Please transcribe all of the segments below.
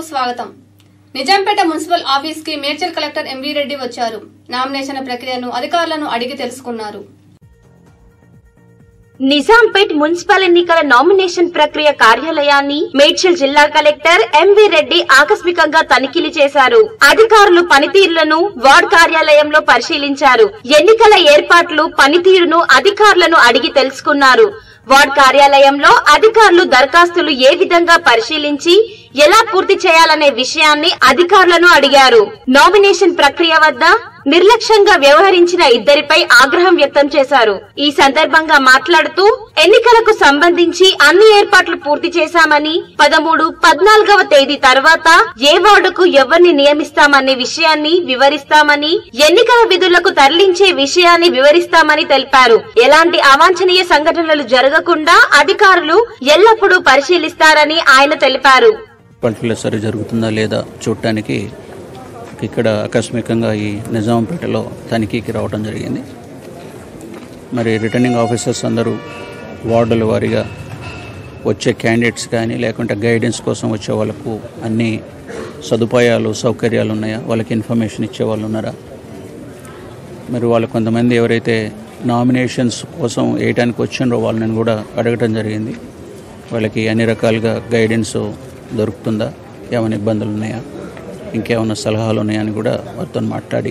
స్వాగతం Nizampet municipal office కి Medchal collector MV Reddy వచ్చారు నామినేషన్ ప్రక్రియను అధికారులను అడిగి తెలుసుకున్నారు నిజాంపేట్ మున్సిపల్ ఎన్నికల నామినేషన్ ప్రక్రియ కార్యాలయాన్ని మేడ్చల్ జిల్లా కలెక్టర్ ఎంవి రెడ్డి ఆకస్మికంగా తనిఖీలు చేశారు అధికారులు పనితీరులను వార్డ్ కార్యాలయంలో పరిశీలించారు ఎన్నికల ఏర్పాట్లు పనితీరును అధికారులను అడిగి తెలుసుకున్నారు వార్డ్ కార్యాలయంలో అధికారులు దరఖాస్తులు ఏ విధంగా పరిశీలించి ఎలా పూర్తి చేయాలనే విషయాన్ని అధికారులను అడిగారు నామినేషన్ ప్రక్రియ వద్ద నిర్లక్ష్యంగా వ్యవహరించిన ఇద్దరిపై ఆగ్రహం వ్యక్తం చేశారు ఈ సందర్భంగా మాట్లాడుతూ ఎన్నికలకు సంబంధించి అన్ని ఏర్పాట్లు పూర్తి చేశామని పదమూడు పద్నాలుగవ తేదీ తర్వాత ఏ వార్డుకు ఎవరిని నియమిస్తామనే విషయాన్ని వివరిస్తామని ఎన్నికల విధులకు తరలించే విషయాన్ని వివరిస్తామని తెలిపారు ఎలాంటి అవాంఛనీయ సంఘటనలు జరగకుండా అధికారులు ఎల్లప్పుడూ పరిశీలిస్తారని ఆయన తెలిపారు పల్టీలో సరి జరుగుతుందా లేదా చూడటానికి ఇక్కడ ఆకస్మికంగా ఈ నిజాంపేటలో తనిఖీకి రావడం జరిగింది మరి రిటర్నింగ్ ఆఫీసర్స్ అందరూ వార్డుల వారీగా వచ్చే క్యాండిడేట్స్ కానీ లేకుంటే గైడెన్స్ కోసం వచ్చే వాళ్ళకు అన్ని సదుపాయాలు సౌకర్యాలు ఉన్నాయా వాళ్ళకి ఇన్ఫర్మేషన్ ఇచ్చే వాళ్ళు ఉన్నారా మరి వాళ్ళు కొంతమంది ఎవరైతే నామినేషన్స్ కోసం వేయటానికి వచ్చిండ్రో వాళ్ళని కూడా అడగటం జరిగింది వాళ్ళకి అన్ని రకాలుగా గైడెన్స్ దొరుకుతుందా ఏమైనా ఇబ్బందులు ఉన్నాయా ఇంకేమైనా సలహాలు ఉన్నాయా అని కూడా వారితో మాట్లాడి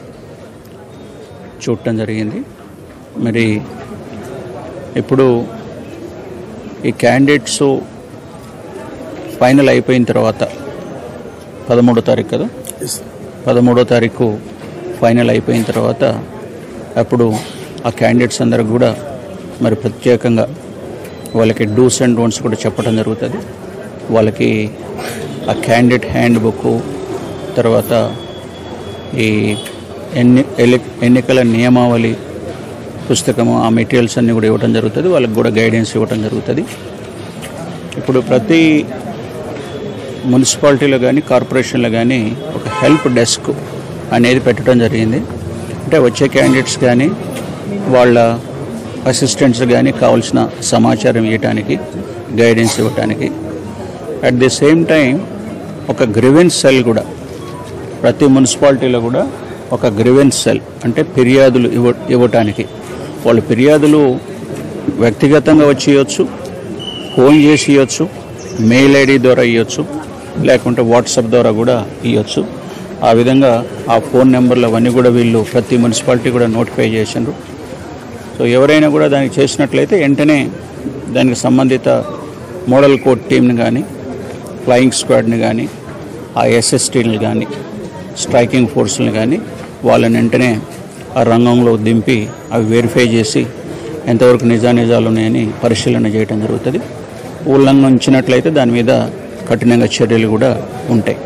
చూడటం జరిగింది మరి ఇప్పుడు ఈ క్యాండిడేట్స్ ఫైనల్ అయిపోయిన తర్వాత పదమూడో తారీఖు కదా పదమూడో తారీఖు ఫైనల్ అయిపోయిన తర్వాత అప్పుడు ఆ క్యాండిడేట్స్ అందరికి కూడా మరి ప్రత్యేకంగా వాళ్ళకి డూస్ అండ్ డోంట్స్ కూడా చెప్పడం జరుగుతుంది వాళ్ళకి ఆ క్యాండిడేట్ హ్యాండ్ బుక్ తర్వాత ఈ ఎన్ని ఎలి- ఎన్నికల నియమావళి పుస్తకము ఆ మెటీరియల్స్ అన్నీ కూడా ఇవ్వడం జరుగుతుంది వాళ్ళకి కూడా గైడెన్స్ ఇవ్వడం జరుగుతుంది ఇప్పుడు ప్రతి మున్సిపాలిటీలో కానీ కార్పొరేషన్లో కానీ ఒక హెల్ప్ డెస్క్ అనేది పెట్టడం జరిగింది అంటే వచ్చే క్యాండిడేట్స్ కానీ వాళ్ళ అసిస్టెంట్స్ కానీ కావాల్సిన సమాచారం ఇవ్వటానికి గైడెన్స్ ఇవ్వటానికి అట్ ది సేమ్ టైం ఒక గ్రివెన్స్ సెల్ కూడా ప్రతి మున్సిపాలిటీలో కూడా ఒక గ్రివెన్స్ సెల్ అంటే ఫిర్యాదులు ఇవ్వ ఇవ్వటానికి వాళ్ళు ఫిర్యాదులు వ్యక్తిగతంగా వచ్చి ఇవ్వచ్చు ఫోన్ చేసి ఇవ్వచ్చు మెయిల్ ఐడి ద్వారా ఇవ్వచ్చు లేకుంటే వాట్సాప్ ద్వారా కూడా ఇవ్వచ్చు ఆ విధంగా ఆ ఫోన్ నెంబర్లు అవన్నీ కూడా వీళ్ళు ప్రతి మున్సిపాలిటీ కూడా నోటిఫై చేసిండ్రు సో ఎవరైనా కూడా దానికి చేసినట్లయితే వెంటనే దానికి సంబంధిత మోడల్ కోడ్ టీంని కానీ ఫ్లయింగ్ స్క్వాడ్ని కానీ ఆ ఎస్ఎస్టీని కానీ స్ట్రైకింగ్ ఫోర్స్ని కానీ వాళ్ళని వెంటనే ఆ రంగంలో దింపి అవి వెరిఫై చేసి ఎంతవరకు నిజానిజాలు ఉన్నాయని పరిశీలన చేయడం జరుగుతుంది ఉల్లంఘించినట్లయితే దాని మీద కఠినంగా చర్యలు కూడా ఉంటాయి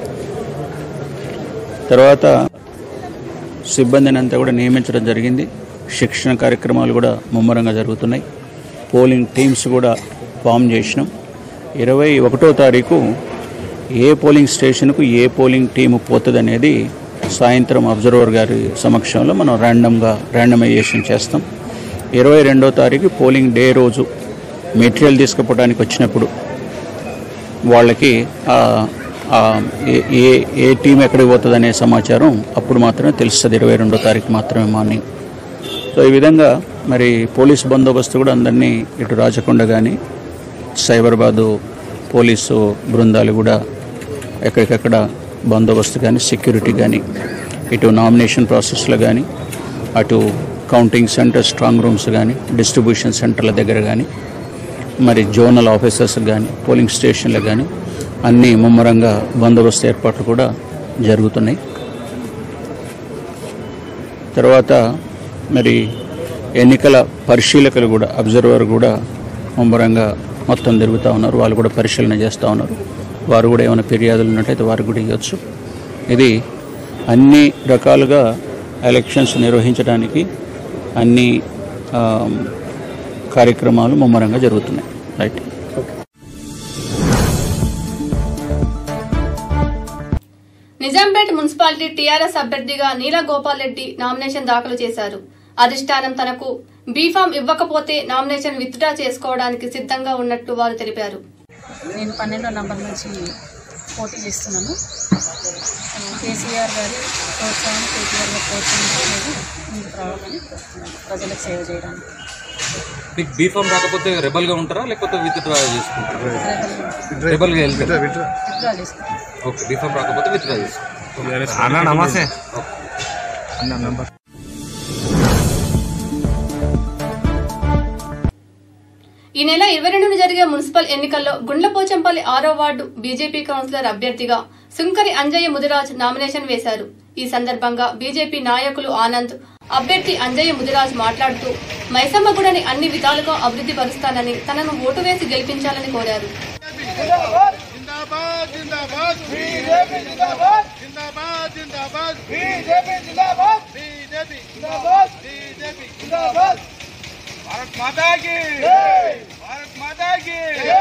తర్వాత సిబ్బందిని అంతా కూడా నియమించడం జరిగింది శిక్షణ కార్యక్రమాలు కూడా ముమ్మరంగా జరుగుతున్నాయి పోలింగ్ టీమ్స్ కూడా ఫామ్ చేసినాం ఇరవై ఒకటో తారీఖు ఏ పోలింగ్ స్టేషన్కు ఏ పోలింగ్ టీము పోతుంది అనేది సాయంత్రం అబ్జర్వర్ గారి సమక్షంలో మనం ర్యాండమ్గా ర్యాండమైజేషన్ చేస్తాం ఇరవై రెండో తారీఖు పోలింగ్ డే రోజు మెటీరియల్ తీసుకుపోవడానికి వచ్చినప్పుడు వాళ్ళకి ఆ- ఆ ఏ- ఏ ఏ టీం ఎక్కడికి పోతుంది అనే సమాచారం అప్పుడు మాత్రమే తెలుస్తుంది ఇరవై రెండో తారీఖు మాత్రమే మార్నింగ్ సో ఈ విధంగా మరి పోలీస్ బందోబస్తు కూడా అందరినీ ఇటు రాచకొండ కానీ సైబరాబాదు పోలీసు బృందాలు కూడా ఎక్కడికక్కడ బందోబస్తు కానీ సెక్యూరిటీ కానీ ఇటు నామినేషన్ ప్రాసెస్లో కానీ అటు కౌంటింగ్ సెంటర్ స్ట్రాంగ్ రూమ్స్ కానీ డిస్ట్రిబ్యూషన్ సెంటర్ల దగ్గర కానీ మరి జోనల్ ఆఫీసర్స్ కానీ పోలింగ్ స్టేషన్లు కానీ అన్నీ ముమ్మరంగా బందోబస్తు ఏర్పాట్లు కూడా జరుగుతున్నాయి తర్వాత మరి ఎన్నికల పరిశీలకులు కూడా అబ్జర్వర్ కూడా ముమ్మరంగా మొత్తం తిరుగుతూ ఉన్నారు వాళ్ళు కూడా పరిశీలన చేస్తూ ఉన్నారు వారు కూడా ఏమైనా ఫిర్యాదులు ఉన్నట్టయితే వారు కూడా ఇవ్వచ్చు ఇది అన్ని రకాలుగా ఎలక్షన్స్ నిర్వహించడానికి అన్ని ఆ, కార్యక్రమాలు ముమ్మరంగా జరుగుతున్నాయి రైట్ నిజాంపేట్ మున్సిపాలిటీ టీఆర్ఎస్ అభ్యర్థిగా నీల గోపాల్ రెడ్డి నామినేషన్ దాఖలు చేశారు అధిష్టానం తనకు బీఫామ్ ఇవ్వకపోతే నామినేషన్ విత్డ్రా చేసుకోవడానికి సిద్ధంగా ఉన్నట్టు వారు తెలిపారు నేను పన్నెండో నంబర్ నుంచి పోటీ చేస్తున్నాను ఆ, కేసీఆర్ గారి ప్రోత్సాహం కేసీఆర్ గారి ప్రోత్సాహంతో నేను ముందుకు రావాలని కోరుతున్నాను ప్రజలకు సేవ చేయడానికి మీకు బీఫామ్ రాకపోతే రెబల్గా ఉంటారా లేకపోతే విత్ డ్రా చేసుకుంటారా రెబల్గా వెళ్తారా విత్డ్రా చేసుకుంటాను ఓకే బీఫామ్ రాకపోతే విత్ డ్రా చేసుకుంటారు అన్న నమస్తే ఈ నెల ఇరవై రెండున జరిగే మున్సిపల్ ఎన్నికల్లో గుండ్లపోచంపల్లి ఆరో వార్డు బీజేపీ కౌన్సిలర్ అభ్యర్థిగా సుంకరి అంజయ్య ముదిరాజ్ నామినేషన్ వేశారు ఈ సందర్భంగా బీజేపీ నాయకులు ఆనంద్ అభ్యర్థి అంజయ్య ముదిరాజ్ మాట్లాడుతూ మైసమ్మగుడని అన్ని విధాలుగా అభివృద్ధి పరుస్తానని తనను ఓటు వేసి గెలిపించాలని కోరారు जिंदाबाद जिंदाबाद बीजेपी जिंदाबाद जिंदाबाद जिंदाबाद बीजेपी जिंदाबाद बीजेपी जिंदाबाद बीजेपी जिंदाबाद भारत माता की भारत माता की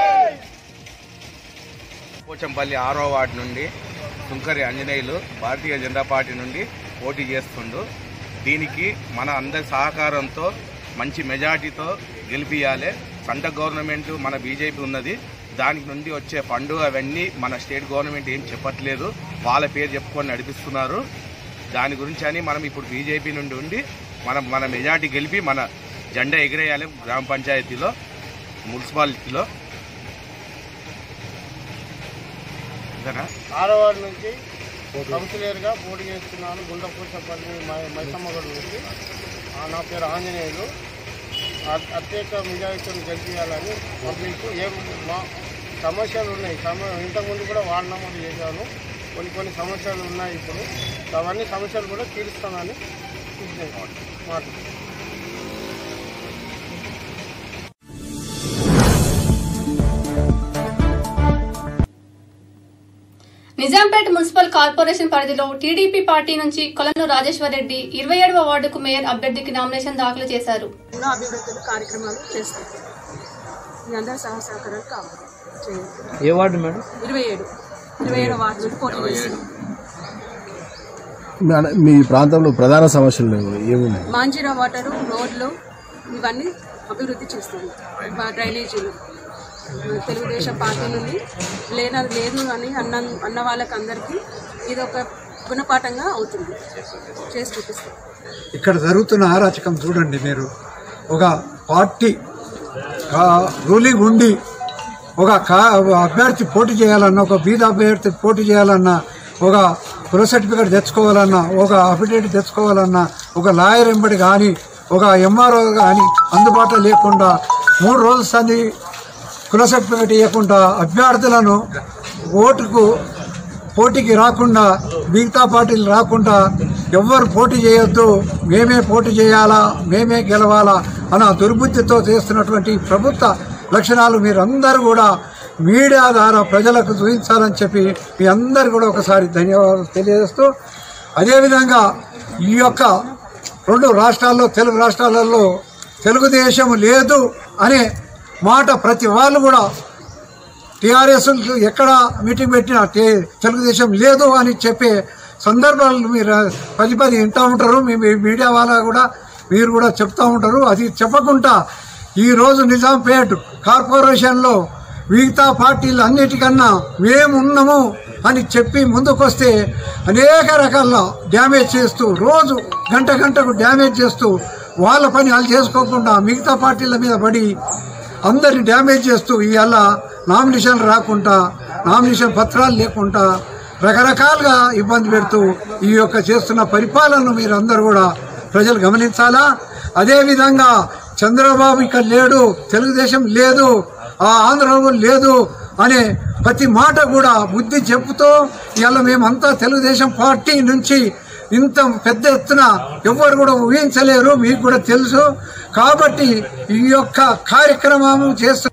పోచంపల్లి ఆరో వార్డు నుండి సుంకరి ఆంజనేయులు భారతీయ జనతా పార్టీ నుండి పోటీ చేస్తుండు దీనికి మన అందరి సహకారంతో మంచి మెజార్టీతో గెలిపియాలి సెంట్రల్ గవర్నమెంట్ మన బీజేపీ ఉన్నది దానికి నుండి వచ్చే ఫండ్ అవన్నీ మన స్టేట్ గవర్నమెంట్ ఏం చెప్పట్లేదు వాళ్ళ పేరు చెప్పుకొని నడిపిస్తున్నారు దాని గురించి అని మనం ఇప్పుడు బీజేపీ నుండి ఉండి మనం మన మెజార్టీ గెలిపి మన జెండా ఎగిరేయాలి గ్రామ పంచాయతీలో మున్సిపాలిటీలో అంతేనా ఆరో వార్డు నుంచి కౌన్సిలర్గా పోటీ చేస్తున్నాను గుండపూసపల్లి మైసమ్మగడ్ నుంచి ఆ, నా పేరు ఆంజనేయులు అ- అత్యధిక మెజారిటీని గెలిపించాలని పబ్లిక్ ఏం మా సమస్యలు ఉన్నాయి సమ ఇంతకుముందు కూడా వార్డు నమోదు చేశాను కొన్ని కొన్ని సమస్యలు ఉన్నాయి ఇప్పుడు అవన్నీ సమస్యలు కూడా తీరుస్తానని మాట నిజాంపేట మున్సిపల్ కార్పొరేషన్ పరిధిలో టీడీపీ పార్టీ నుంచి కొలను రాజేశ్వర్ రెడ్డి ఇరవై ఏడవ వార్డుకు మేయర్ అభ్యర్థికి నామినేషన్ దాఖలు చేశారు ఎన్నో అభివృద్ధులు కార్యక్రమాలు చేస్తాం మీ అందరి సహ సహకారాలు కావాలి చేయండి ఏ వార్డు మేడం ఇరవై ఏడు ఇరవై ఏడు వార్డు నుండి పోటీ చేస్తున్నాం మన- మీ ప్రాంతంలో ప్రధాన సమస్యలు ఏమున్నాయి మాంజీరా వాటరు రోడ్లు ఇవన్నీ అభివృద్ధి చేస్తాము బా- డ్రైనేజీలు మన తెలుగుదేశం పార్టీ నుండి లేనది లేదు అని అన్న అన్న వాళ్ళకి అందరికీ ఇది ఒక గుణపాఠంగా అవుతుంది చేసి చూపిస్తాం ఇక్కడ జరుగుతున్న అరాచకం చూడండి మీరు ఒక పార్టీ ఆ, రూలింగ్ ఉండి ఒక కా అభ్యర్థి పోటీ చేయాలన్నా ఒక బీద అభ్యర్థి పోటీ చేయాలన్నా ఒక కుల సర్టిఫికేట్ తెచ్చుకోవాలన్నా ఒక అఫిడేవిట్ తెచ్చుకోవాలన్నా ఒక లాయర్ ఎంబడి కానీ ఒక ఎంఆర్ఓ కానీ అందుబాటులో లేకుండా మూడు రోజుల సంది కుల సర్టిఫికేట్ ఇవ్వకుండా అభ్యర్థులను ఓటుకు పోటీకి రాకుండా మిగతా పార్టీలు రాకుండా ఎవ్వరు పోటీ చేయొద్దు మేమే పోటీ చేయాలా మేమే గెలవాలా అన్న దుర్బుద్ధితో చేస్తున్నటువంటి ప్రభుత్వ లక్షణాలు మీరందరూ కూడా మీడియా ద్వారా ప్రజలకు చూపించాలని చెప్పి మీ అందరు కూడా ఒకసారి ధన్యవాదాలు తెలియజేస్తూ అదేవిధంగా ఈ యొక్క రెండు రాష్ట్రాల్లో తెలుగు రాష్ట్రాలలో తెలుగుదేశం లేదు అనే మాట ప్రతి వాళ్ళు కూడా టీఆర్ఎస్ ఎక్కడ మీటింగ్ పెట్టినా టే- తెలుగుదేశం లేదు అని చెప్పే సందర్భాలు మీరు పది పది వింటూ ఉంటారు మీ మీ మీడియా వాళ్ళ కూడా మీరు కూడా చెప్తూ ఉంటారు అది చెప్పకుండా ఈరోజు నిజాంపేట్ కార్పొరేషన్లో మిగతా పార్టీలు అన్నిటికన్నా మేము ఉన్నాము అని చెప్పి ముందుకొస్తే అనేక రకాల డ్యామేజ్ చేస్తూ రోజు గంట గంటకు డ్యామేజ్ చేస్తూ వాళ్ళ పని వాళ్ళు చేసుకోకుండా మిగతా పార్టీల మీద పడి అందరిని డ్యామేజ్ చేస్తూ ఇవాళ నామినేషన్ రాకుండా నామినేషన్ పత్రాలు లేకుండా రకరకాలుగా ఇబ్బంది పెడుతూ ఈ యొక్క చేస్తున్న పరిపాలనను మీరు అందరూ కూడా ప్రజలు గమనించాలా అదేవిధంగా చంద్రబాబు ఇక్కడ లేడు తెలుగుదేశం లేదు ఆ ఆంధ్రబాబు లేదు అనే ప్రతి మాట కూడా బుద్ధి చెప్పుతూ ఇవాళ మేమంతా తెలుగుదేశం పార్టీ నుంచి ఇంత పెద్ద ఎత్తున ఎవ్వరు కూడా ఊహించలేరు మీకు కూడా తెలుసు కాబట్టి ఈ యొక్క కార్యక్రమం చేస్తూ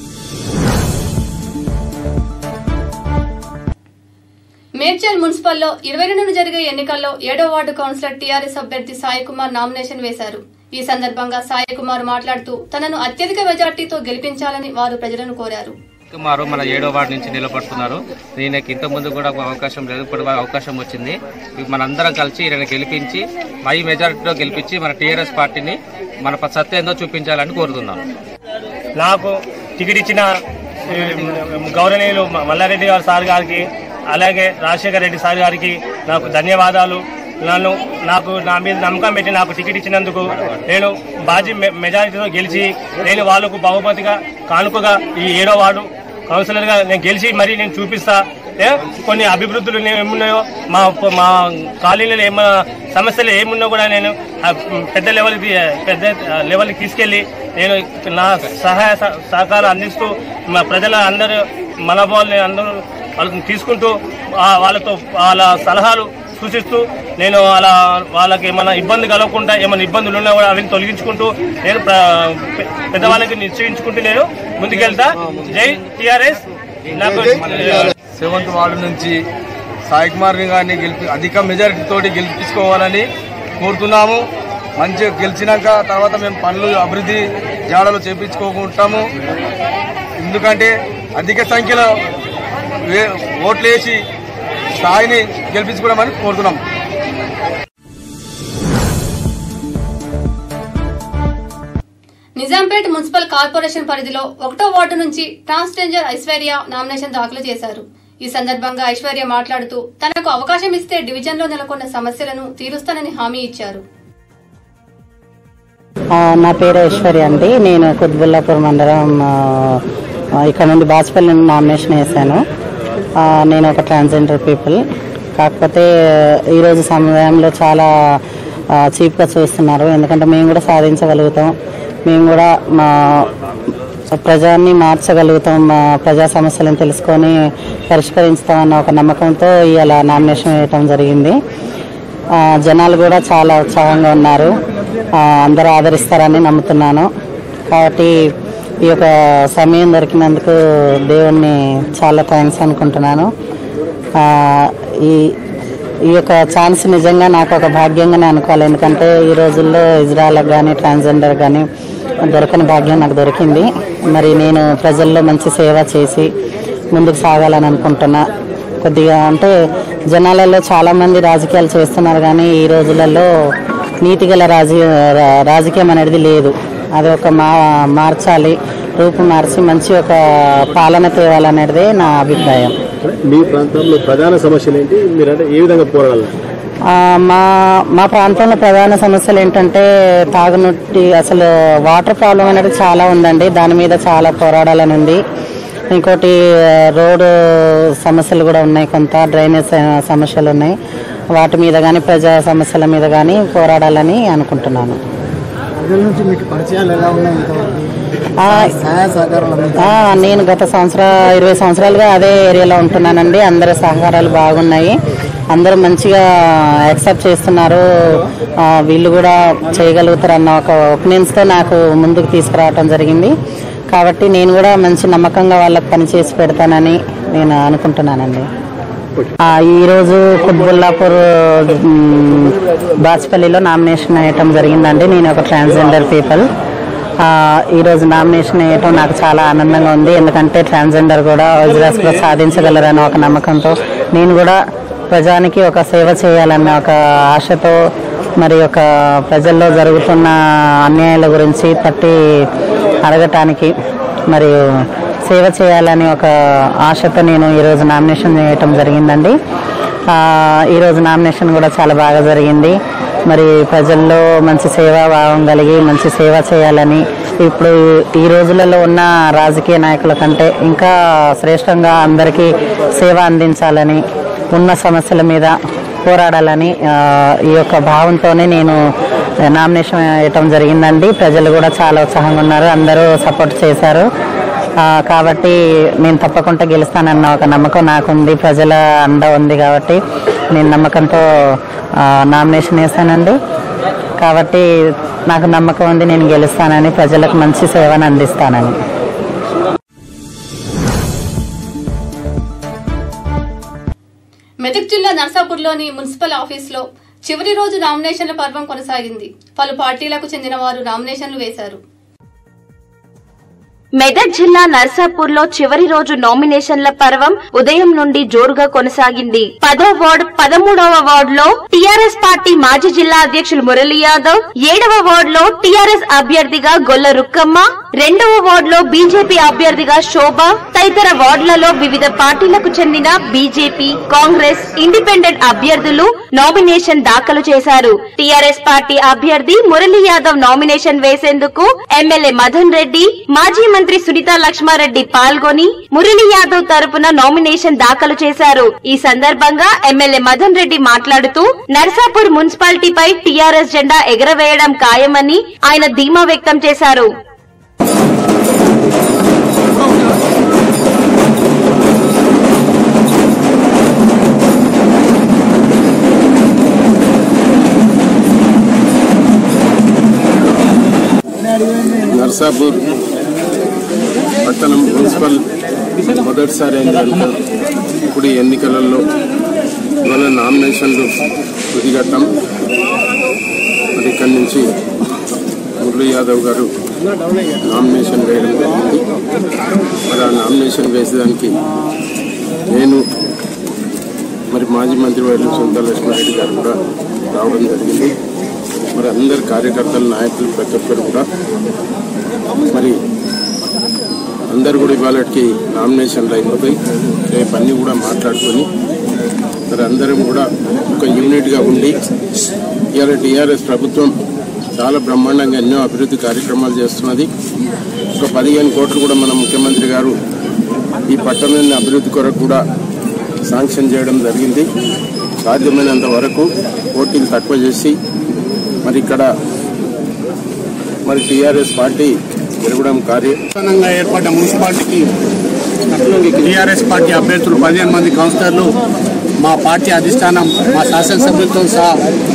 మేడ్చల్ మున్సిపల్లో ఇరవై రెండు జరిగే ఎన్నికల్లో ఏడో వార్డు కౌన్సిలర్ టీఆర్ఎస్ అభ్యర్థి సాయి కుమార్ నామినేషన్ వేశారు ఈ సందర్భంగా సాయి కుమార్ మాట్లాడుతూ తనను అత్యధిక మెజార్టీతో గెలిపించాలని వారు ప్రజలను కోరారు కుమారు మన ఏడో వార్డు నుంచి నిలబడుతున్నారు ఈయనకి ఇంత ముందు కూడా ఒక అవకాశం లేదు ఇప్పుడు ఒక అవకాశం వచ్చింది ఇవి మనందరం కలిసి ఈయన గెలిపించి మై మెజారిటీలో గెలిపించి మన టీఆర్ఎస్ పార్టీని మన ప- సత్తా ఏందో చూపించాలని కోరుతున్నాను నాకు టికెట్ ఇచ్చిన ఏ, గౌరవనీయులు మ- మల్లారెడ్డి గారు సార్ గారికి అలాగే రాజశేఖర రెడ్డి సార్ గారికి నాకు ధన్యవాదాలు నన్ను నాకు నా మీద నమ్మకం పెట్టి నాకు టికెట్ ఇచ్చినందుకు నేను బాజీ మె- మెజారిటీతో గెలిచి నేను వాళ్ళకు బహుమతిగా కానుకగా ఈ ఏడో వార్డు కౌన్సిలర్గా నేను గెలిచి మరి నేను చూపిస్తా ఏ, కొన్ని అభివృద్ధులు ఏమున్నాయో మా మా కాలనీలో ఏమైనా సమస్యలు ఏమున్నా కూడా నేను ఆ, పెద్ద లెవెల్కి పెద్ద లెవెల్కి తీసుకెళ్లి నేను నా సహాయ సహ- సహకారం అందిస్తూ మా ప్రజల అందరూ మనోభావాలని అందరూ వాళ్ళని తీసుకుంటూ ఆ, వాళ్ళతో వాళ్ళ సలహాలు సూచిస్తూ నేను అలా వాళ్ళకి ఏమైనా ఇబ్బంది కలగకుండా ఏమైనా ఇబ్బందులు ఉన్నా కూడా అవి తొలగించుకుంటూ నేను ప్ర- పె- పెద్దవాళ్ళకి నిశ్చయించుకుంటూ నేను ముందుకెళ్తా జై టిఆర్ఎస్ నాకు సెవెంత్ వార్డు నుంచి సాయి కుమార్ని గారిని గెలిపి అధిక మెజారిటీ తోటి గెలిపించుకోవాలని కోరుతున్నాము మంచిగా గెలిచినాక తర్వాత మేము పనులు అభివృద్ధి జాడలు చేపించుకోకుంటాము ఎందుకంటే అధిక సంఖ్యలో వే- ఓట్లు వేసి స్థాయిని గెలిపించుకోవడమని కోరుతున్నాం నిజాంపేట్ మున్సిపల్ కార్పొరేషన్ పరిధిలో ఒకటో వార్డు నుంచి ట్రాన్స్జెండర్ ఐశ్వర్య నామినేషన్ దాఖలు చేశారు ఈ సందర్భంగా ఐశ్వర్య మాట్లాడుతూ తనకు అవకాశం ఇస్తే డివిజన్లో నెలకొన్న సమస్యలను తీరుస్తానని హామీ ఇచ్చారు ఆ, నా పేరు ఐశ్వర్య అండి నేను కుత్బుల్లాపూర్ మండలం ఆ, ఆ, ఇక్కడ నుండి బాజ్పల్లి నుండి నామినేషన్ వేశాను ఆ, నేను ఒక ట్రాన్స్జెండర్ పీపుల్ కాకపోతే ఈరోజు సమయంలో చాలా ఆ, చీప్గా చూస్తున్నారు ఎందుకంటే మేము కూడా సాధించగలుగుతాం మేము కూడా మా ప్రజాన్ని మార్చగలుగుతాం మా ప్రజా సమస్యలను తెలుసుకొని పరిష్కరించుతామన్న ఒక నమ్మకంతో ఇవాళ నామినేషన్ వేయటం జరిగింది ఆ, జనాలు కూడా చాలా ఉత్సాహంగా ఉన్నారు ఆ, అందరూ ఆదరిస్తారని నమ్ముతున్నాను కాబట్టి ఈ యొక్క సమయం దొరికినందుకు దేవుణ్ణి చాలా థ్యాంక్స్ అనుకుంటున్నాను ఆ, ఈ ఈ యొక్క ఛాన్స్ నిజంగా నాకు ఒక భాగ్యంగానే అనుకోవాలి ఎందుకంటే ఈ రోజుల్లో ఇజ్రాయల్కి కానీ ట్రాన్స్జెండర్ కానీ దొరకని భాగ్యం నాకు దొరికింది మరి నేను ప్రజల్లో మంచి సేవ చేసి ముందుకు సాగాలని అనుకుంటున్నా కొద్దిగా అంటే జనాలలో చాలా మంది రాజకీయాలు చేస్తున్నారు కానీ ఈ రోజులలో నీతి గల రాజకీయ రా- రాజకీయం అనేది లేదు అది ఒక మా మార్చాలి రూపు మార్చి మంచి ఒక పాలన తేవాలనేది నా అభిప్రాయం మీ ప్రాంతంలో ప్రధాన సమస్యలు ఏంటి మీరంటే ఏ విధంగా పోరాడాలి ఆ, మా మా ప్రాంతంలో ప్రధాన సమస్యలు ఏంటంటే తాగునీటి అసలు వాటర్ ప్రాబ్లం అనేది చాలా ఉందండి దాని మీద చాలా పోరాడాలని ఉంది ఇంకోటి ఆ, రోడ్డు సమస్యలు కూడా ఉన్నాయి కొంత డ్రైనేజ్ ఆ, సమస్యలు ఉన్నాయి వాటి మీద కానీ ప్రజా సమస్యల మీద కానీ పోరాడాలని అనుకుంటున్నాను ప్రజల నుంచి మీకు పరిచయాలు ఎలా ఉన్నాయి ఇంతవరకు ఆ, సహాయ సహకారాలు అందించారు. ఆ, నేను గత సంవత్సర ఇరవై సంవత్సరాలుగా అదే ఏరియాలో ఉంటున్నానండి అందరి సహకారాలు బాగున్నాయి అందరూ మంచిగా యాక్సెప్ట్ చేస్తున్నారు ఆ, వీళ్ళు కూడా చేయగలుగుతారు అన్న ఒక ఒపీనియన్స్తో నాకు ముందుకు తీసుకురావటం జరిగింది కాబట్టి నేను కూడా మంచి నమ్మకంగా వాళ్ళకి పనిచేసి పెడతానని నేను అనుకుంటున్నానండి ఆ, ఈరోజు కుత్బుల్లాపూర్ మ్, బాచ్పల్లిలో నామినేషన్ వేయటం జరిగిందండి నేను ఒక ట్రాన్స్జెండర్ పీపుల్ ఆ, ఈరోజు నామినేషన్ వేయటం నాకు చాలా ఆనందంగా ఉంది ఎందుకంటే ట్రాన్స్జెండర్ కూడా ఇజ్రాస్లో సాధించగలరని ఒక నమ్మకంతో నేను కూడా ప్రజానికి ఒక సేవ చేయాలన్న ఒక ఆశతో మరి ఒక ప్రజల్లో జరుగుతున్న అన్యాయాల గురించి తట్టి అడగటానికి మరియు సేవ చేయాలని ఒక ఆశతో నేను ఈరోజు నామినేషన్ చేయటం జరిగిందండి ఆ, ఈరోజు నామినేషన్ కూడా చాలా బాగా జరిగింది మరి ప్రజల్లో మంచి సేవా భావం కలిగి మంచి సేవ చేయాలని ఇప్పుడు ఈ రోజులలో ఉన్న రాజకీయ నాయకుల కంటే ఇంకా శ్రేష్టంగా అందరికీ సేవ అందించాలని ఉన్న సమస్యల మీద పోరాడాలని ఆ, ఈ యొక్క భావంతోనే నేను నామినేషన్ వేయటం జరిగిందండి ప్రజలు కూడా చాలా ఉత్సాహంగా ఉన్నారు అందరూ సపోర్ట్ చేశారు ఆ, కాబట్టి నేను తప్పకుండా గెలుస్తానన్న ఒక నమ్మకం నాకుంది ప్రజల అండ ఉంది కాబట్టి నేను నమ్మకంతో ఆ, నామినేషన్ వేశానండి కాబట్టి నాకు నమ్మకం ఉంది నేను గెలుస్తానని ప్రజలకు మంచి సేవను అందిస్తానని మెదక్ జిల్లా నర్సాపూర్లోని మున్సిపల్ ఆఫీసులో చివరి రోజు నామినేషన్ల పర్వం కొనసాగింది పలు పార్టీలకు చెందిన వారు నామినేషన్లు వేశారు మెదక్ జిల్లా నర్సాపూర్ లో చివరి రోజు నామినేషన్ల పర్వం ఉదయం నుండి జోరుగా కొనసాగింది పదో వార్డు పదమూడవ వార్డు లో టీఆర్ఎస్ పార్టీ మాజీ జిల్లా అధ్యక్షులు మురళీ యాదవ్ ఏడవ వార్డు లో టీఆర్ఎస్ అభ్యర్థిగా గొల్ల రుక్కమ్మ రెండవ వార్డులో బీజేపీ అభ్యర్థిగా శోభ తదితర వార్డులలో వివిధ పార్టీలకు చెందిన బీజేపీ కాంగ్రెస్ ఇండిపెండెంట్ అభ్యర్థులు నామినేషన్ దాఖలు చేశారు టీఆర్ఎస్ పార్టీ అభ్యర్థి మురళీ యాదవ్ నామినేషన్ వేసేందుకు ఎమ్మెల్యే మదన్ రెడ్డి మాజీ మంత్రి సునీతా లక్ష్మారెడ్డి పాల్గొని మురళీ యాదవ్ తరపున నామినేషన్ దాఖలు చేశారు ఈ సందర్భంగా ఎమ్మెల్యే మదన్ రెడ్డి మాట్లాడుతూ నర్సాపూర్ మున్సిపాలిటీపై టీఆర్ఎస్ జెండా ఎగరవేయడం ఖాయమని ఆయన ధీమా వ్యక్తం చేశారు నర్సాపూర్ పట్టణం మున్సిపల్ మొదటిసారి అయిందంట ఇప్పుడు ఈ ఎన్నికలలో ఇవాళ నామినేషన్లు తుదిగట్టం మరి ఇక్కడి నుంచి మురళీ యాదవ్ గారు నామినేషన్ వేయడం జరిగింది మరి ఆ నామినేషన్ వేసేదానికి నేను మరి మాజీ మంత్రి వారి సొంత లక్ష్మారెడ్డి గారు కూడా రావడం జరిగింది మరి అందరు కార్యకర్తలు నాయకులు ప్రతి ఒక్కరు కూడా మరి అందరు కూడా ఇవాళకి నామినేషన్లు అయిపోతాయి రేపు అన్నీ కూడా మాట్లాడుకొని మరి అందరం కూడా ఒక యూనిట్గా ఉండి ఇవాళ టీఆర్ఎస్ ప్రభుత్వం చాలా బ్రహ్మాండంగా ఎన్నో అభివృద్ధి కార్యక్రమాలు చేస్తున్నది ఒక పదిహేను కోట్లు కూడా మన ముఖ్యమంత్రి గారు ఈ పట్టణాన్ని అభివృద్ధి కొరకు కూడా శాంక్షన్ చేయడం జరిగింది సాధ్యమైనంత వరకు పోటీలు తక్కువ చేసి మరి ఇక్కడ మరి టీఆర్ఎస్ పార్టీ జరగడం కార్యం నూతనంగా ఏర్పడ్డ మున్సిపాలిటీకి టీఆర్ఎస్ పార్టీ అభ్యర్థులు పదిహేను మంది కౌన్సిలర్లు మా పార్టీ అధిష్టానం మా శాసనసభ్యులతో సహా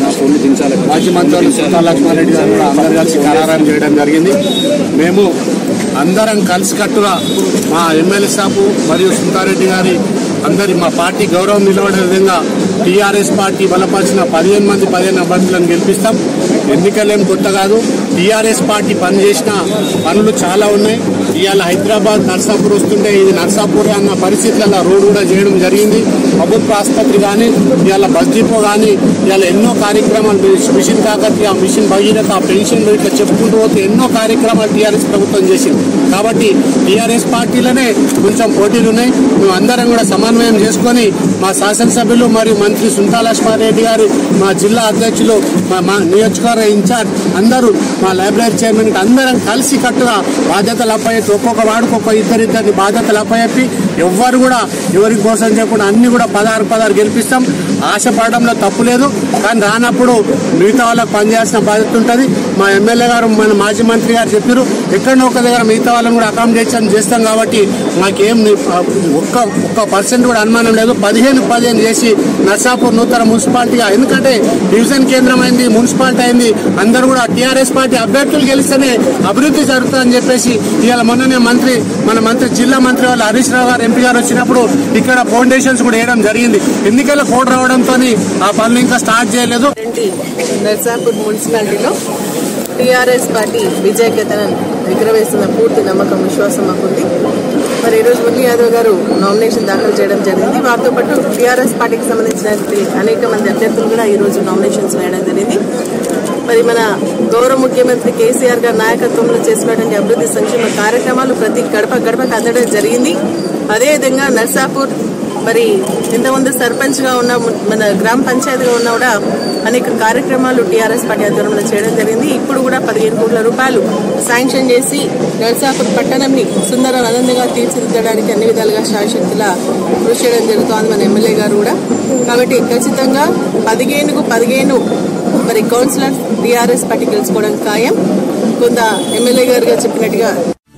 మాజీ మంత్రులు సుతా లక్ష్మారెడ్డి గారు కూడా అందరు కలిసి ఖరారం చేయడం జరిగింది మేము అందరం కలిసికట్టుగా మా ఎమ్మెల్యే సాబు మరియు సుతారెడ్డి గారి అందరి మా పార్టీ గౌరవం నిలబడే విధంగా టీఆర్ఎస్ పార్టీ బలపరిచిన పదిహేను మంది పదిహేను అభ్యర్థులను గెలిపిస్తాం ఎన్నికలేం కొత్త కాదు టీఆర్ఎస్ పార్టీ పనిచేసిన పనులు చాలా ఉన్నాయి ఇవాళ హైదరాబాద్ నర్సాపూర్ వస్తుంటే ఇది నర్సాపూర్ అన్న పరిస్థితులలో రోడ్డు కూడా చేయడం జరిగింది ప్రభుత్వ ఆసుపత్రి కానీ ఇవాళ బస్ డిపో కానీ ఇవాళ ఎన్నో కార్యక్రమాలు మిషన్ కాకతి ఆ మిషన్ భగీరథ ఆ పెన్షన్ ఇట్లా చెప్పుకుంటూ పోతే ఎన్నో కార్యక్రమాలు టీఆర్ఎస్ ప్రభుత్వం చేసింది కాబట్టి టీఆర్ఎస్ పార్టీలోనే కొంచెం పోటీలు ఉన్నాయి మేము అందరం కూడా సమన్వయం చేసుకొని మా శాసనసభ్యులు మరియు మంత్రి సుంతా లక్ష్మారెడ్డి గారు మా జిల్లా అధ్యక్షులు మా మా నియోజకవర్గ ఇన్ఛార్జ్ అందరూ మా లైబ్రరీ చైర్మన్ అందరం కలిసి కట్టుగా బాధ్యతలు అప్పయ్యి ఒక్కొక్క వాడికి ఒక్కొక్క ఇద్దరిద్దరిని బాధ్యతలు అప్పయ్యి ఎవ్వరు కూడా ఎవరికి కోసం చేయకుండా అన్ని కూడా పదహారు పదహారు గెలిపిస్తాం ఆశపడడంలో తప్పు లేదు కానీ రానప్పుడు మిగతా వాళ్ళకి పనిచేయాల్సిన బాధ్యత ఉంటుంది మా ఎమ్మెల్యే గారు మన మాజీ మంత్రి గారు చెప్పారు ఎక్కడో ఒక దగ్గర మిగతా వాళ్ళని కూడా అకామిడేషన్ చేస్తాం కాబట్టి మాకేం ని- ఒక్క ఒక్క పర్సెంట్ కూడా అనుమానం లేదు పదిహేను పదిహేను చేసి నర్సాపూర్ నూతన మున్సిపాలిటీగా ఎందుకంటే డివిజన్ కేంద్రం అయింది మున్సిపాలిటీ అయింది అందరూ కూడా టీఆర్ఎస్ పార్టీ అభ్యర్థులు గెలిస్తేనే అభివృద్ధి జరుగుతుందని చెప్పేసి ఇవాళ మొన్ననే మంత్రి మన మంత్రి జిల్లా మంత్రి వాళ్ళు హరీష్ రావు గారు ఎంపీ గారు వచ్చినప్పుడు ఇక్కడ ఫౌండేషన్స్ కూడా వేయడం జరిగింది ఎన్నికల కోడ్ రావడంతో ఆ పనులు ఇంకా స్టార్ట్ చేయలేదు నర్సాపూర్ మున్సిపాలిటీలో టీఆర్ఎస్ పార్టీ విజయకేతనం ఎగురవేస్తున్న పూర్తి నమ్మకం విశ్వాసం మాకుంది మరి ఈరోజు మురళీ యాదవ్ గారు నామినేషన్ దాఖలు చేయడం జరిగింది వారితో పాటు టీఆర్ఎస్ పార్టీకి సంబంధించిన అనేక మంది అభ్యర్థులు కూడా ఈరోజు నామినేషన్స్ వేయడం జరిగింది మరి మన గౌరవ ముఖ్యమంత్రి కేసీఆర్ గారి నాయకత్వంలో చేసినటువంటి అభివృద్ధి సంక్షేమ కార్యక్రమాలు ప్రతి గడప గడపకు అందడం జరిగింది అదేవిధంగా నర్సాపూర్ మరి ఇంతకుముందు సర్పంచ్ గా ఉన్న మన గ్రామ పంచాయతీగా ఉన్నా కూడా అనేక కార్యక్రమాలు టీఆర్ఎస్ పార్టీ ఆధ్వర్యంలో చేయడం జరిగింది ఇప్పుడు కూడా పదిహేను కోట్ల రూపాయలు శాంక్షన్ చేసి నర్సాపూర్ పట్టణంని సుందర ఆనందంగా తీర్చిదిద్దడానికి అన్ని విధాలుగా శాశక్తులా కృషి చేయడం జరుగుతోంది మన ఎమ్మెల్యే గారు కూడా కాబట్టి ఖచ్చితంగా పదిహేనుకు పదిహేను మరి కౌన్సిలర్ టీఆర్ఎస్ పార్టీ గెలుచుకోవడం ఖాయం కొంత ఎమ్మెల్యే గారుగా చెప్పినట్టుగా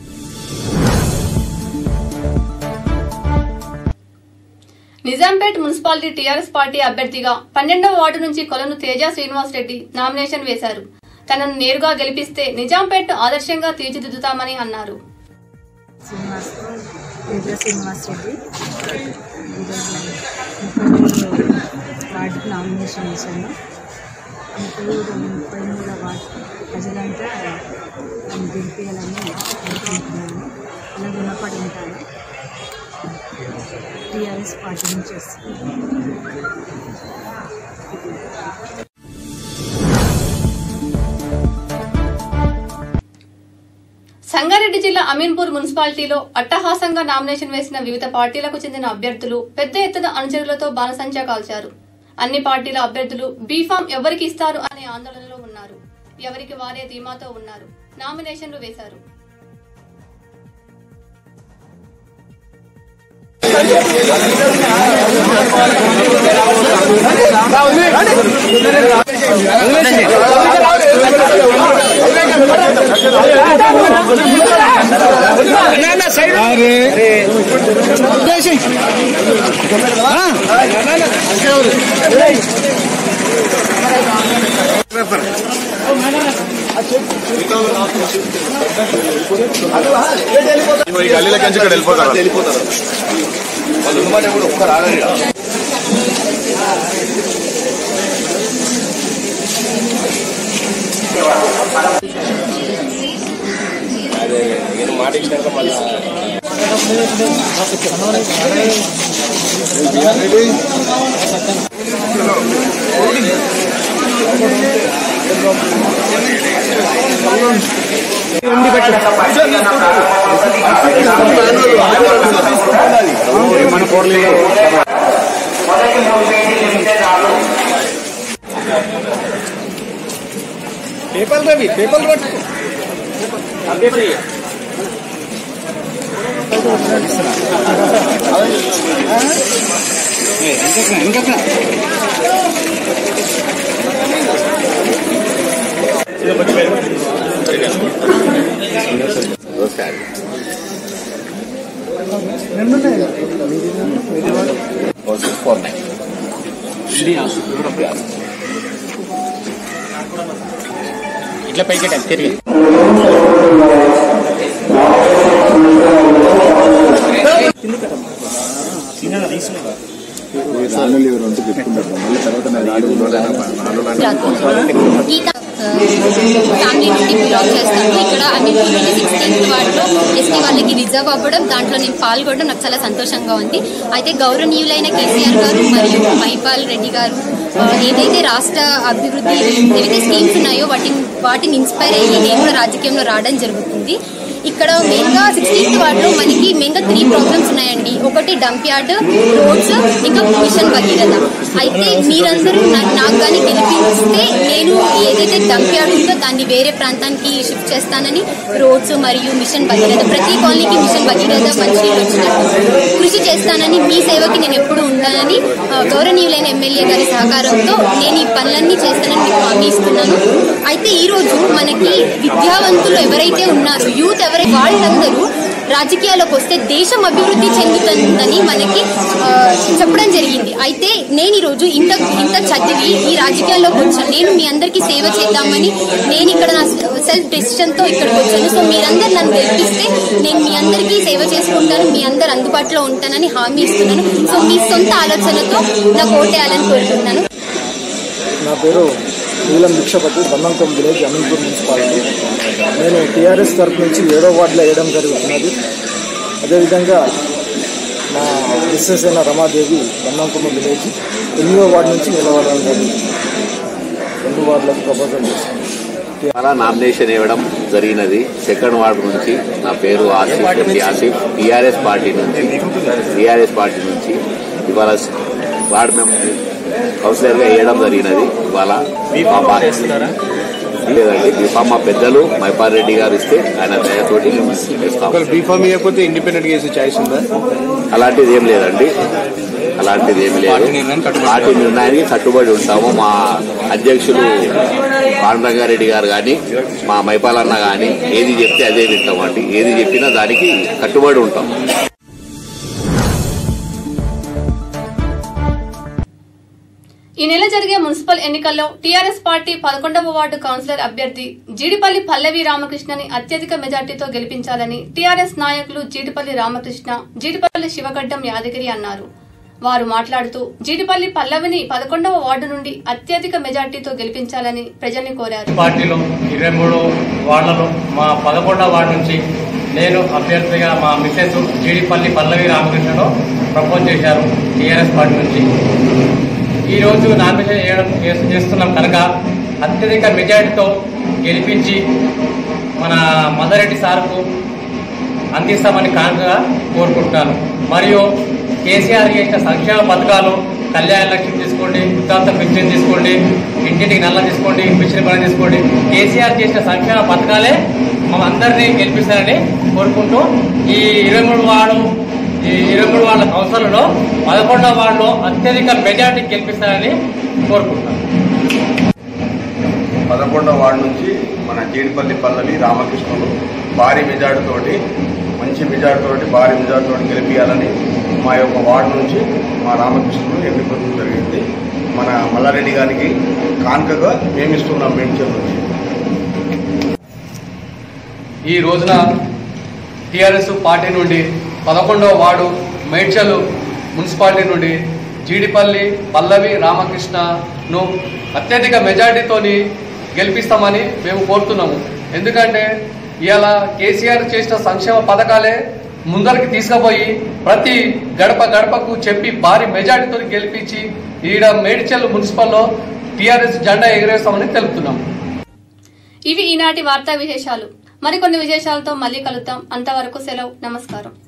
నిజాంపేట్ మున్సిపాలిటీ టీఆర్ఎస్ పార్టీ అభ్యర్థిగా పన్నెండవ వార్డు నుంచి కొలను తేజ శ్రీనివాస్ రెడ్డి నామినేషన్ వేశారు తనను నేరుగా గెలిపిస్తే నిజాంపేట్ ఆదర్శంగా తీర్చిదిద్దుతామని అన్నారు శ్రీనివాస్ తేజ శ్రీనివాస్ రెడ్డి వార్డుకి నామినేషన్ వేశాను ముప్పై మూడు ముప్పై మూడో వార్డు ప్రజలంతా నన్ను గెలిపేయాలని కోరుకుంటున్నాను అలా రుణపడి ఉంటాను టీఆర్ఎస్ పార్టీ నుంచి వస్తున్నాను సంగారెడ్డి జిల్లా అమీన్పూర్ మున్సిపాలిటీలో అట్టహాసంగా నామినేషన్ వేసిన వివిధ పార్టీలకు చెందిన అభ్యర్థులు పెద్ద ఎత్తున అనుచరులతో బాణసంచా కాల్చారు అన్ని పార్టీల అభ్యర్థులు బీఫామ్ ఎవరికి ఇస్తారు అనే ఆందోళనలో ఉన్నారు ఎవరికి వారే ధీమాతో ఉన్నారు నామినేషన్లు వేశారు ఈ గల్లీల కంచి ఇక్కడ వెళ్ళిపోతారు వెళ్ళిపోతారు వాళ్ళు ఉన్నమాట కూడా ఒక్క రాగలి అదే నేను మాట ఇచ్చినాక మళ్ళీ మన కోర్లు పేపర్ రవి పేపర్ పట్టుకో ఫోర్ నైన్ ఇట్లా పైకి తిరిగి గీత ఫ్యామిలీ నుండి బిలాంగ్ చేస్తాను ఇక్కడ అమీర్పూర్ నుండి సిక్స్టీన్త్ వార్డులో ఎస్టీ వాళ్ళకి రిజర్వ్ అవ్వడం దాంట్లో నేను పాల్గొనడం నాకు చాలా సంతోషంగా ఉంది అయితే గౌరవనీయులైన కేసీఆర్ గారు మరియు మైపాల్ రెడ్డి గారు ఆ, ఏదైతే రాష్ట్ర అభివృద్ధి ఏవైతే స్కీమ్స్ ఉన్నాయో వాటిని వాటిని ఇన్స్పైర్ అయ్యి నేను కూడా రాజకీయంలో రావడం జరుగుతుంది ఇక్కడ మెయిన్గా సిక్స్టీన్త్ వార్డులో మనకి మెయిన్గా త్రీ ప్రాబ్లమ్స్ ఉన్నాయండి ఒకటి డంప్ యార్డ్ రోడ్స్ ఇంకా మిషన్ భగీరథ అయితే మీరందరూ నా- నాకు కానీ గెలిపిస్తే నేను ఏదైతే డంప్ యార్డ్ ఉందో దాన్ని వేరే ప్రాంతానికి షిఫ్ట్ చేస్తానని రోడ్స్ మరియు మిషన్ భగీరథ ప్రతి కాలనీకి మిషన్ భగీరథ మంచినీళ్ళు వచ్చినట్టు కృషి చేస్తానని మీ సేవకి నేను ఎప్పుడు ఉంటానని ఆ, గౌరవనీయులైన ఎమ్మెల్యే గారి సహకారంతో నేను ఈ పనులన్నీ చేస్తానని మీకు హామీ ఇస్తున్నాను అయితే ఈ రోజు మనకి విద్యావంతులు ఎవరైతే ఉన్నారో యూత్ ఎవరైతే వాళ్ళందరూ రాజకీయాల్లోకి వస్తే దేశం అభివృద్ధి చెందుతుందని మనకి ఆ, చెప్పడం జరిగింది అయితే నేను ఈరోజు ఇంత ఇంత చదివి ఈ రాజకీయాల్లోకి వచ్చాను నేను మీ అందరికీ సేవ చేద్దామని నేను ఇక్కడ నా సెల్ఫ్ డెసిషన్తో ఇక్కడికి వచ్చాను సో మీరందరూ నన్ను గెలిపిస్తే నేను మీ అందరికీ సేవ చేసుకుంటాను మీ అందరు అందుబాటులో ఉంటానని హామీ ఇస్తున్నాను సో మీ సొంత ఆలోచనతో నాకు ఓటేయాలని కోరుకుంటున్నాను నా పేరు నీలం భిక్షపతి బంధంకొం విలేజ్ అమీన్పూర్ మున్సిపాలిటీ నేను టీఆర్ఎస్ తరఫు నుంచి ఏడో వార్డులో వేయడం జరుగుతున్నది అదేవిధంగా మా మిస్సెస్ అయిన రమాదేవి బంధంకొమ్మ విలేజ్ ఎనిమిదో వార్డు నుంచి నిలబడడం జరుగుతుంది రెండు వార్డులకు ప్రపోజల్ చేశాను అలా నామినేషన్ ఇవ్వడం జరిగినది సెకండ్ వార్డు నుంచి నా పేరు Asif MD Asif TRS party నుంచి టీఆర్ఎస్ పార్టీ నుంచి ఇవాళ వార్డు మెంబర్ కౌన్సిలర్గా వేయడం జరిగినది ఇవాళ మా పార్టీ లేదండి బీఫామ్ మా పెద్దలు మైపాల్ రెడ్డి గారు ఇస్తే ఆయన దయతోటి మేము చేస్తాం ఒకవేళ బీఫామ్ ఇవ్వకపోతే ఇండిపెండెంట్ చేసే ఛాయిస్ ఉందా అలాంటిది ఏం లేదండి అలాంటిది ఏం లేదు పార్టీ నిర్ణయానికి కట్టుబడి ఉంటాము మా అధ్యక్షులు పాండురంగారెడ్డి గారు కానీ మా మైపాలన్న కానీ ఏది చెప్తే అదే వింటామండి ఏది చెప్పినా దానికి కట్టుబడి ఉంటాం ఈ నెల జరిగే మున్సిపల్ ఎన్నికల్లో టీఆర్ఎస్ పార్టీ పదకొండవ వార్డు కౌన్సిలర్ అభ్యర్థి జీడిపల్లి పల్లవి రామకృష్ణని అత్యధిక మెజార్టీతో గెలిపించాలని టీఆర్ఎస్ నాయకులు జీడిపల్లి రామకృష్ణ జీడిపల్లి శివగడ్డం యాదగిరి అన్నారు వారు మాట్లాడుతూ జీడిపల్లి పల్లవిని పదకొండవ వార్డు నుండి అత్యధిక మెజార్టీతో గెలిపించాలని ప్రజల్ని కోరారు పార్టీలో ఇరవై మూడు వార్డులలో మా పదకొండవ వార్డు నుంచి నేను అభ్యర్థిగా మా మిసెస్ జీడిపల్లి పల్లవి రామకృష్ణను ప్రపోజ్ చేశారు టీఆర్ఎస్ పార్టీ నుంచి ఈ రోజు నామినేషన్ చేయడం చేస్తున్నాం కనుక అత్యధిక మెజారిటీతో గెలిపించి మన మదరెడ్డి సార్కు అందిస్తామని కానుకగా కోరుకుంటున్నాను మరియు కేసీఆర్ చేసిన సంక్షేమ పథకాలు కళ్యాణ లక్ష్యం తీసుకోండి వృత్తాంత పింఛన్ తీసుకోండి ఇంటింటికి నల్ల తీసుకోండి మిషన్ పని తీసుకోండి కేసీఆర్ చేసిన సంక్షేమ పథకాలే మా అందరినీ గెలిపిస్తారని కోరుకుంటూ ఈ ఇరవై మూడు వార్డు ఈ ఇరవై మూడు వాళ్ళ కౌన్సిల్లో పదకొండవ వార్డులో అత్యధిక మెజార్టీ గెలిపిస్తారని కోరుకుంటున్నాను పదకొండవ వార్డు నుంచి మన జీడిపల్లి పల్లవి రామకృష్ణులు భారీ మెజార్టీతోటి మంచి మెజార్టీతోటి భారీ మెజార్టీతోటి గెలిపించాలని మా యొక్క వార్డు నుంచి మా రామకృష్ణులు ఎన్నుకోవడం జరిగింది మన మల్లారెడ్డి గారికి కానుకగా మేము ఇస్తున్నాం మేము చెప్తున్నాం ఈ రోజున టీఆర్ఎస్ పార్టీ నుండి పదకొండవ వార్డు మేడ్చల్ మున్సిపాలిటీ నుండి జీడిపల్లి పల్లవి రామకృష్ణను అత్యధిక మెజార్టీతోని గెలిపిస్తామని మేము కోరుతున్నాము ఎందుకంటే ఇవాళ కేసీఆర్ చేసిన సంక్షేమ పథకాలే ముందరికి తీసుకుపోయి ప్రతి గడప గడపకు చెప్పి భారీ మెజార్టీతో గెలిపించి ఈడ మేడ్చల్ మున్సిపల్లో టీఆర్ఎస్ జెండా ఎగరేస్తామని తెలుపుతున్నాము ఇవి ఈనాటి వార్తా విశేషాలు మరికొన్ని విశేషాలతో మళ్ళీ కలుద్దాం అంతవరకు సెలవు నమస్కారం